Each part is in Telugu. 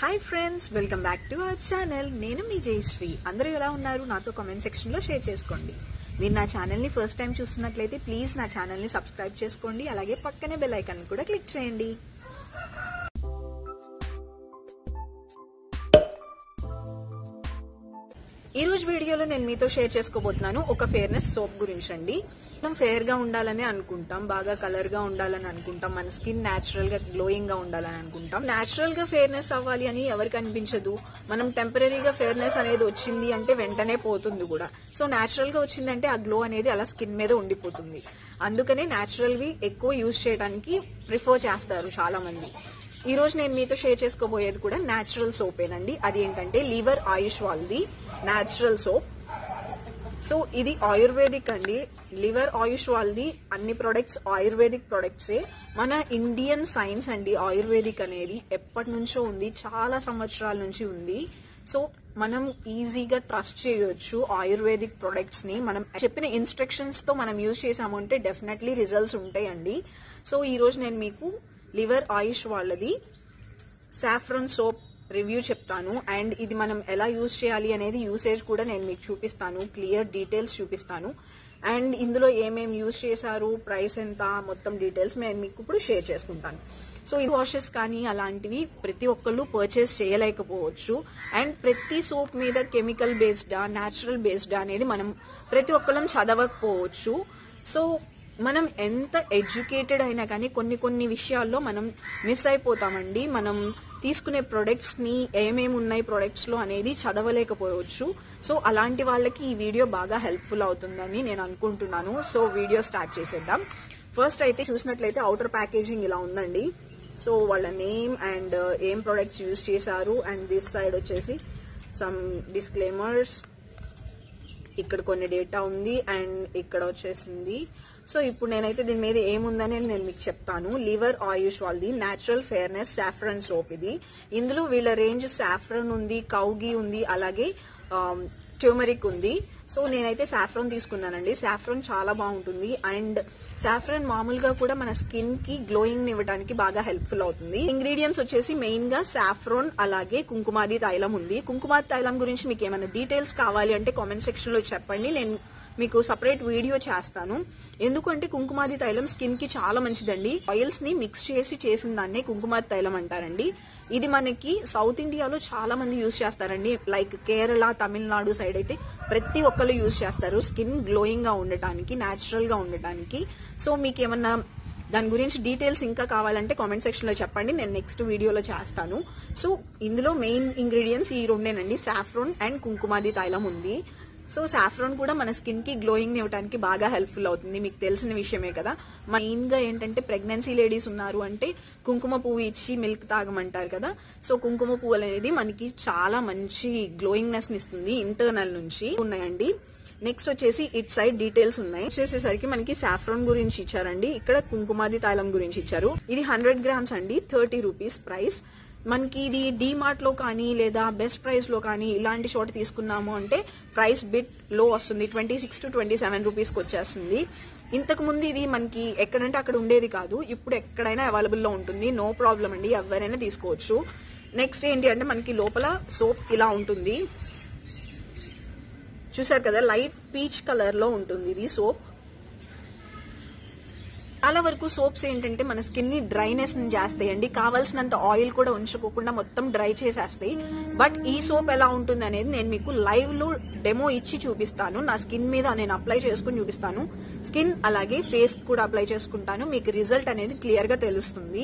hi friends welcome back to our channel నేను మీ జయశ్రీ అందరూ ఎలా ఉన్నారు నాతో కామెంట్ సెక్షన్ లో షేర్ చేసుకోండి మీరు నా ఛానల్ ని ఫస్ట్ టైం చూస్తున్నట్లయితే ప్లీజ్ నా ఛానల్ ని సబ్స్క్రైబ్ చేసుకోండి అలాగే పక్కనే బెల్ ఐకాన్ కూడా క్లిక్ చేయండి ఈ రోజు వీడియోలో నేను మీతో షేర్ చేసుకోబోతున్నాను ఒక ఫేర్నెస్ సోప్ గురించి అండి మనం ఫేర్ గా ఉండాలని అనుకుంటాం బాగా కలర్ గా ఉండాలని అనుకుంటాం మన స్కిన్ నేచురల్ గా గ్లోయింగ్ గా ఉండాలని అనుకుంటాం నేచురల్ గా ఫేర్నెస్ అవ్వాలి అని ఎవరికి అనిపించదు మనం టెంపరీగా ఫేర్నెస్ అనేది వచ్చింది అంటే వెంటనే పోతుంది కూడా సో నేచురల్ గా వచ్చిందంటే ఆ గ్లో అనేది అలా స్కిన్ మీద ఉండిపోతుంది అందుకనే నేచురల్ వి ఎక్కువ యూజ్ చేయడానికి ప్రిఫర్ చేస్తారు చాలా మంది ఈ రోజు నేను మీతో షేర్ చేసుకోబోయేది కూడా న్యాచురల్ సోపేనండి అది ఏంటంటే లివర్ ఆయుష్ వాళ్ళది న్యాచురల్ సోప్ సో ఇది ఆయుర్వేదిక్ అండి లివర్ ఆయుష్ వాళ్ళది అన్ని ప్రొడక్ట్స్ ఆయుర్వేదిక్ ప్రొడక్ట్సే మన ఇండియన్ సైన్స్ అండి ఆయుర్వేదిక్ అనేది ఎప్పటి నుంచో ఉంది చాలా సంవత్సరాల నుంచి ఉంది సో మనం ఈజీగా ట్రస్ట్ చేయొచ్చు ఆయుర్వేదిక్ ప్రొడక్ట్స్ ని మనం చెప్పిన ఇన్స్ట్రక్షన్స్ తో మనం యూజ్ చేసాము అంటే డెఫినెట్లీ రిజల్ట్స్ ఉంటాయండి సో ఈ రోజు నేను మీకు లివర్ ఆయుష్ వాళ్ళది సాఫ్రన్ సోప్ రివ్యూ చెప్తాను అండ్ ఇది మనం ఎలా యూజ్ చేయాలి అనేది యూసేజ్ కూడా నేను మీకు చూపిస్తాను క్లియర్ డీటెయిల్స్ చూపిస్తాను అండ్ ఇందులో ఏమేమి యూజ్ చేశారు ప్రైస్ ఎంత మొత్తం డీటెయిల్స్ నేను మీకు ఇప్పుడు షేర్ చేసుకుంటాను సో ఈ వాషెస్ కానీ అలాంటివి ప్రతి ఒక్కళ్ళు పర్చేస్ చేయలేకపోవచ్చు అండ్ ప్రతి సోప్ మీద కెమికల్ బేస్డా న్యాచురల్ బేస్డా అనేది మనం ప్రతి ఒక్కళ్ళం చదవకపోవచ్చు సో మనం ఎంత ఎడ్యుకేటెడ్ అయినా కానీ కొన్ని కొన్ని విషయాల్లో మనం మిస్ అయిపోతామండి మనం తీసుకునే ప్రొడక్ట్స్ ని ఏమేమి ఉన్నాయి ప్రొడక్ట్స్ లో అనేది చదవలేకపోవచ్చు సో అలాంటి వాళ్ళకి ఈ వీడియో బాగా హెల్ప్ఫుల్ అవుతుందని నేను అనుకుంటున్నాను సో వీడియో స్టార్ట్ చేసేద్దాం ఫస్ట్ అయితే చూసినట్లయితే అవుటర్ ప్యాకేజింగ్ ఇలా ఉందండి సో వాళ్ళ నేమ్ అండ్ ఏం ప్రొడక్ట్స్ యూజ్ చేశారు అండ్ దిస్ సైడ్ వచ్చేసి సమ్ డిస్క్లైమర్స్ ఇక్కడ కొన్ని డేటా ఉంది అండ్ ఇక్కడ వచ్చేసింది సో ఇప్పుడు నేనైతే దీని మీద ఏముందని నేను మీకు చెప్తాను లివర్ ఆయుష్ వాళ్ళది న్యాచురల్ ఫేర్నెస్ సాఫ్రన్ సోప్ ఇది ఇందులో వీళ్ళ రేంజ్ సాఫ్రన్ ఉంది కౌగి ఉంది అలాగే ట్యూమరిక్ ఉంది సో నేనైతే సాఫ్రాన్ తీసుకున్నానండి సాఫ్రాన్ చాలా బాగుంటుంది అండ్ సాఫ్రాన్ మామూలుగా కూడా మన స్కిన్ కి గ్లోయింగ్ ఇవ్వడానికి బాగా హెల్ప్ఫుల్ అవుతుంది ఇంగ్రీడియంట్స్ వచ్చేసి మెయిన్ గా సాఫ్రాన్ అలాగే కుంకుమాది తైలం ఉంది కుంకుమాది తైలం గురించి మీకు ఏమైనా డీటెయిల్స్ కావాలి అంటే కామెంట్ సెక్షన్ లో చెప్పండి నేను మీకు సపరేట్ వీడియో చేస్తాను ఎందుకంటే కుంకుమాది తైలం స్కిన్ కి చాలా మంచిదండి ఆయిల్స్ ని మిక్స్ చేసి చేసిన దాన్నే కుంకుమాది తైలం అంటారండి ఇది మనకి సౌత్ ఇండియాలో చాలా మంది యూజ్ చేస్తారండి లైక్ కేరళ తమిళనాడు సైడ్ అయితే ప్రతి ఒక్కరు యూజ్ చేస్తారు స్కిన్ గ్లోయింగ్ గా ఉండటానికి న్యాచురల్ గా ఉండటానికి సో మీకు ఏమన్నా దాని గురించి డీటెయిల్స్ ఇంకా కావాలంటే కామెంట్ సెక్షన్ లో చెప్పండి నేను నెక్స్ట్ వీడియోలో చేస్తాను సో ఇందులో మెయిన్ ఇంగ్రీడియంట్స్ ఈ రెండేనండి సాఫ్రోన్ అండ్ కుంకుమాది తైలం ఉంది సో సాఫ్రాన్ కూడా మన స్కిన్ కి గ్లోయింగ్ ఇవ్వడానికి బాగా హెల్ప్ఫుల్ అవుతుంది మీకు తెలిసిన విషయమే కదా మెయిన్ గా ఏంటంటే ప్రెగ్నెన్సీ లేడీస్ ఉన్నారు అంటే కుంకుమ పువ్వు ఇచ్చి మిల్క్ తాగమంటారు కదా సో కుంకుమ పువ్వు అనేది మనకి చాలా మంచి గ్లోయింగ్నెస్ ఇస్తుంది ఇంటర్నల్ నుంచి ఉన్నాయండి నెక్స్ట్ వచ్చేసి ఇట్ సైడ్ డీటెయిల్స్ ఉన్నాయి వచ్చేసేసరికి మనకి సాఫ్రాన్ గురించి ఇచ్చారండి ఇక్కడ కుంకుమాది తైలం గురించి ఇచ్చారు ఇది హండ్రెడ్ గ్రామ్స్ అండి థర్టీ రూపీస్ ప్రైస్ మనకి ఇది డీమార్ట్ లో కానీ లేదా బెస్ట్ ప్రైస్ లో కానీ ఇలాంటి చోట తీసుకున్నాము అంటే ప్రైస్ బిట్ లో వస్తుంది twenty six to twenty seven రూపీస్కి వచ్చేస్తుంది ఇంతకు ముందు ఇది మనకి ఎక్కడంటే అక్కడ ఉండేది కాదు ఇప్పుడు ఎక్కడైనా అవైలబుల్ లో ఉంటుంది నో ప్రాబ్లం అండి ఎవరైనా తీసుకోవచ్చు నెక్స్ట్ ఏంటి అంటే మనకి లోపల సోప్ ఇలా ఉంటుంది చూసారు కదా లైట్ పీచ్ కలర్ లో ఉంటుంది ఇది సోప్ చాలా వరకు సోప్స్ ఏంటంటే మన స్కిన్ ని డ్రైనెస్ చేస్తాయండి కావాల్సినంత ఆయిల్ కూడా ఉంచుకోకుండా మొత్తం డ్రై చేసేస్తాయి బట్ ఈ సోప్ ఎలా ఉంటుంది అనేది నేను మీకు లైవ్ లో డెమో ఇచ్చి చూపిస్తాను నా స్కిన్ మీద నేను అప్లై చేసుకుని చూపిస్తాను స్కిన్ అలాగే ఫేస్ కూడా అప్లై చేసుకుంటాను మీకు రిజల్ట్ అనేది క్లియర్ గా తెలుస్తుంది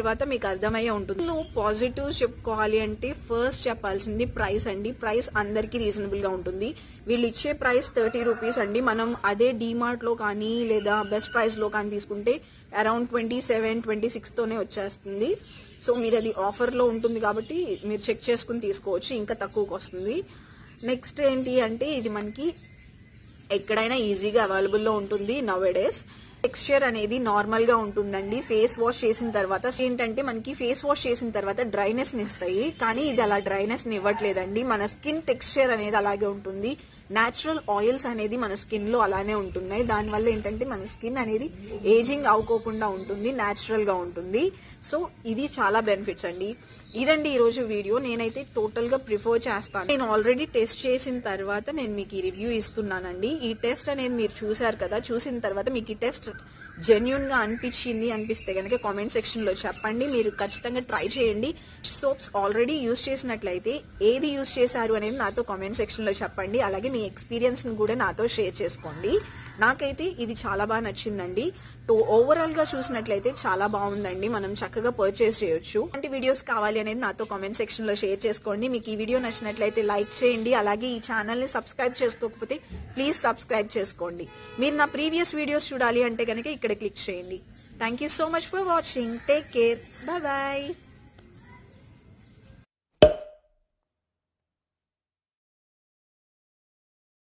తర్వాత మీకు అర్థమయ్యే ఉంటుంది పాజిటివ్స్ చెప్పుకోవాలి అంటే ఫస్ట్ చెప్పాల్సింది ప్రైస్ అండి ప్రైస్ అందరికీ రీజనబుల్ గా ఉంటుంది వీళ్ళు ఇచ్చే ప్రైస్ థర్టీ రూపీస్ అండి మనం అదే డిమార్ట్ లో కానీ లేదా బెస్ట్ ప్రైస్ లో కానీ తీసుకుంటే around twenty seven twenty six తోనే వచ్చేస్తుంది సో మీరు అది ఆఫర్ లో ఉంటుంది కాబట్టి మీరు చెక్ చేసుకుని తీసుకోవచ్చు ఇంకా తక్కువకి వస్తుంది నెక్స్ట్ ఏంటి అంటే ఇది మనకి ఎక్కడైనా ఈజీగా అవైలబుల్లో ఉంటుంది నవ్ డేస్ టెక్స్చర్ అనేది నార్మల్ గా ఉంటుందండి ఫేస్ వాష్ చేసిన తర్వాత ఏంటంటే మనకి ఫేస్ వాష్ చేసిన తర్వాత డ్రైనెస్ ని ఇస్తాయి కానీ ఇది అలా డ్రైనెస్ ని ఇవ్వట్లేదండి మన స్కిన్ టెక్స్చర్ అనేది అలాగే ఉంటుంది నేచురల్ ఆయిల్స్ అనేది మన స్కిన్ లో అలానే ఉంటున్నాయి దానివల్ల ఏంటంటే మన స్కిన్ అనేది ఏజింగ్ అవుకోకుండా ఉంటుంది నేచురల్ గా ఉంటుంది సో ఇది చాలా బెనిఫిట్స్ అండి ఇదండి ఈ రోజు వీడియో నేనైతే టోటల్ గా ప్రిఫర్ చేస్తాను నేను ఆల్రెడీ టెస్ట్ చేసిన తర్వాత నేను మీకు ఈ రివ్యూ ఇస్తున్నానండి ఈ టెస్ట్ అనేది మీరు చూసారు కదా చూసిన తర్వాత మీకు ఈ టెస్ట్ జెన్యున్ గా అనిపించింది అనిపిస్తే కనుక కామెంట్ సెక్షన్ లో చెప్పండి మీరు ఖచ్చితంగా ట్రై చేయండి సోప్స్ ఆల్రెడీ యూస్ చేసినట్లయితే ఏది యూస్ చేశారు అనేది నాతో కామెంట్ సెక్షన్ లో చెప్పండి అలాగే మీ ఎక్స్పీరియన్స్ ని కూడా నాతో షేర్ చేసుకోండి నాకైతే ఇది చాలా బాగా నచ్చిందండి తో ఓవరాల్ గా చూసినట్లయితే చాలా బాగుందండి మనం చక్కగా పర్చేస్ చేయొచ్చు అలాంటి వీడియోస్ కావాలి అనేది నాతో కామెంట్ సెక్షన్ లో షేర్ చేసుకోండి మీకు ఈ వీడియో నచ్చినట్లయితే లైక్ చేయండి అలాగే ఈ ఛానల్ ని సబ్స్క్రైబ్ చేసుకోకపోతే ప్లీజ్ సబ్స్క్రైబ్ చేసుకోండి మీరు నా ప్రీవియస్ వీడియోస్ చూడాలి అంటే కనుక ఇక్కడ క్లిక్ చేయండి thank you so much for watching take care bye bye